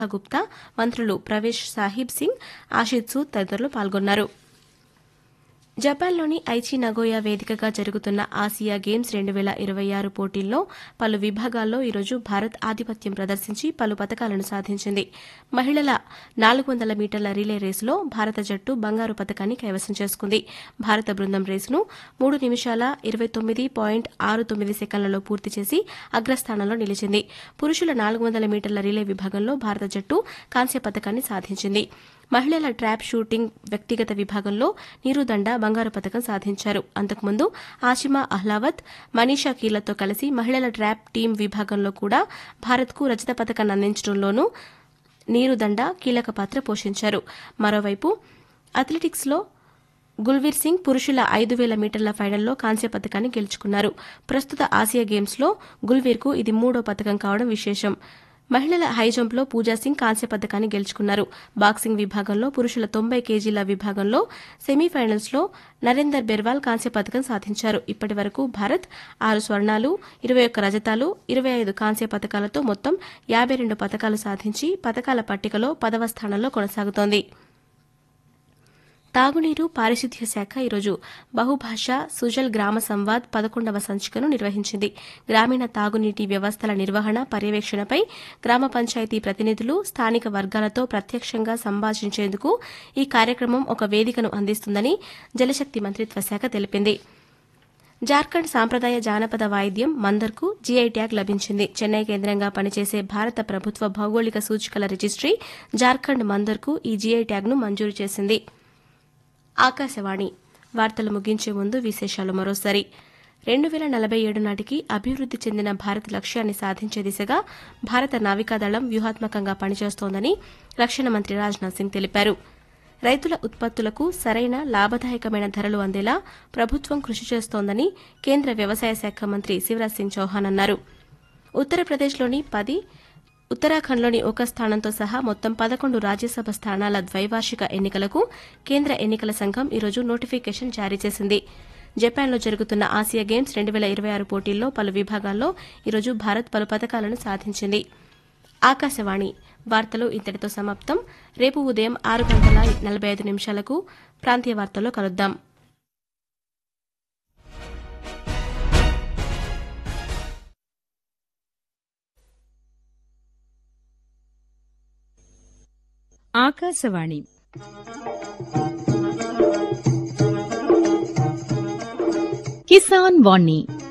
గుప్తా మంత్రులు ప్రవేశ్ సాహిబ్ సింగ్ ఆషిత్ సూద్ తదితరులు పాల్గొన్నారు జపాన్లోని ఐచి నగోయా వేదికగా జరుగుతున్న ఆసియా గేమ్స్ రెండు వేల ఇరవై ఆరు పోటీల్లో పలు విభాగాల్లో ఈరోజు భారత్ ఆధిపత్యం ప్రదర్శించి పలు పతకాలను సాధించింది మహిళల నాలుగు వందల మీటర్ల రిలే రేసులో భారత జట్టు బంగారు పతకాన్ని కైవసం చేసుకుంది భారత బృందం రేసును మూడు నిమిషాల ఇరవై తొమ్మిది పాయింట్ ఆరు తొమ్మిది సెకండ్లలో పూర్తి చేసి అగ్రస్థానంలో నిలిచింది పురుషుల నాలుగు వందల మీటర్ల రిలే విభాగంలో భారత జట్టు కాంస్య పతకాన్ని సాధించింది మహిళల ట్రాప్ షూటింగ్ వ్యక్తిగత విభాగంలో నీరుదండ బంగారు పతకం సాధించారు అంతకుముందు ఆషిమా అహ్లావత్ మనీషా కీలతో కలిసి మహిళల ట్రాప్ టీం విభాగంలో కూడా భారత్కు రజత పతకాన్ని అందించడంలోనూ నీరుదండ కీలక పాత్ర పోషించారు మరోవైపు అథ్లెటిక్స్లో గుల్వీర్ సింగ్ పురుషుల ఐదు వేల మీటర్ల ఫైనల్లో కాంస్య పతకాన్ని గెలుచుకున్నారు ప్రస్తుత ఆసియా గేమ్స్లో గుల్వీర్కు ఇది మూడో పతకం కావడం విశేషం మహిళల హైజంప్లో పూజా సింగ్ కాంస్య పతకాన్ని గెలుచుకున్నారు బాక్సింగ్ విభాగంలో పురుషుల తొంభై కేజీల విభాగంలో సెమీఫైనల్స్లో నరేందర్ బెర్వాల్ కాంస్య పతకం సాధించారు ఇప్పటి వరకు భారత్ ఆరు స్వర్ణాలు ఇరవై ఒక్క రజతాలు ఇరవై ఐదు కాంస్య పతకాలతో మొత్తం యాబై రెండు పతకాలు సాధించి పతకాల పట్టికలో పదవ స్థానంలో కొనసాగుతోంది తాగునీరు పారిశుద్ధ్య శాఖ ఈరోజు బహుభాష సుజల్ గ్రామ సంవాద్ పదకొండవ సంచికను నిర్వహించింది గ్రామీణ తాగునీటి వ్యవస్థల నిర్వహణ పర్యవేక్షణపై గ్రామ పంచాయతీ ప్రతినిధులు స్థానిక వర్గాలతో ప్రత్యక్షంగా సంభాషించేందుకు ఈ కార్యక్రమం ఒక వేదికను అందిస్తుందని జలశక్తి మంత్రిత్వ శాఖ తెలిపింది జార్ఖండ్ సాంప్రదాయ జానపద వాయిద్యం మందర్కు జీఐ ట్యాగ్ లభించింది చెన్నై కేంద్రంగా పనిచేసే భారత ప్రభుత్వ భౌగోళిక సూచికల రిజిస్ట్రీ జార్ఖండ్ మందర్కు ఈ జీఐ ట్యాగ్ను మంజూరు చేసింది ఆకాశవాణి వార్తలు ముగించే ముందు విశేషాలు మరోసారి రెండు వేల నలభై ఏడు నాటికి అభివృద్ది చెందిన భారత్ లక్ష్యాన్ని సాధించే దిశగా భారత నావికాదళం వ్యూహాత్మకంగా పనిచేస్తోందని రక్షణ మంత్రి రాజ్నాథ్ సింగ్ తెలిపారు రైతుల ఉత్పత్తులకు సరైన లాభదాయకమైన ధరలు అందేలా ప్రభుత్వం కృషి చేస్తోందని కేంద్ర వ్యవసాయ శాఖ మంత్రి శివరాజ్ సింగ్ చౌహాన్ అన్నారు ఉత్తరప్రదేశ్లోని పది ఉత్తరాఖండ్లోని ఒక స్థానంతో సహా మొత్తం పదకొండు రాజ్యసభ స్థానాల ద్వైవార్షిక ఎన్నికలకు కేంద్ర ఎన్నికల సంఘం ఈరోజు నోటిఫికేషన్ జారీ చేసింది జపాన్లో జరుగుతున్న ఆసియా గేమ్స్ రెండు వేల ఇరవై ఆరు పోటీల్లో పలు విభాగాల్లో ఈరోజు భారత్ పలు పతకాలను సాధించింది ఆకాశవాణి వార్తలు ఇంతటితో సమాప్తం రేపు ఉదయం ఆరు గంటల నలభై ఐదు నిమిషాలకు ప్రాంతీయ వార్తల్లో కలుద్దాం ఆకాశవాణి కిసాన్ వాణి